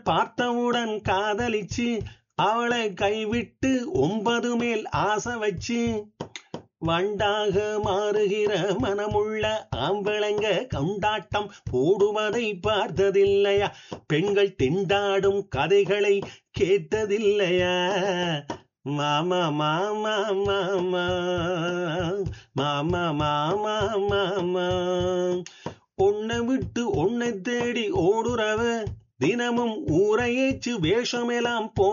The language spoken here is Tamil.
பார்த்தவுடன் காதலிச்சு அவளை கைவிட்டு ஒன்பது மேல் ஆசை வச்சு வண்டாக மாறுகிற மனமுள்ள ஆம்பளங்க கொண்டாட்டம் போடுவதை பார்த்ததில்லையா பெண்கள் திண்டாடும் கதைகளை கேட்டதில்லையா மாமா மாமா மாமா மாமா மாமா மாமா உன்னை விட்டு உன்னை தேடி ஓடுறவ தினமும் ஊரையேச்சு வேஷமெல்லாம் போ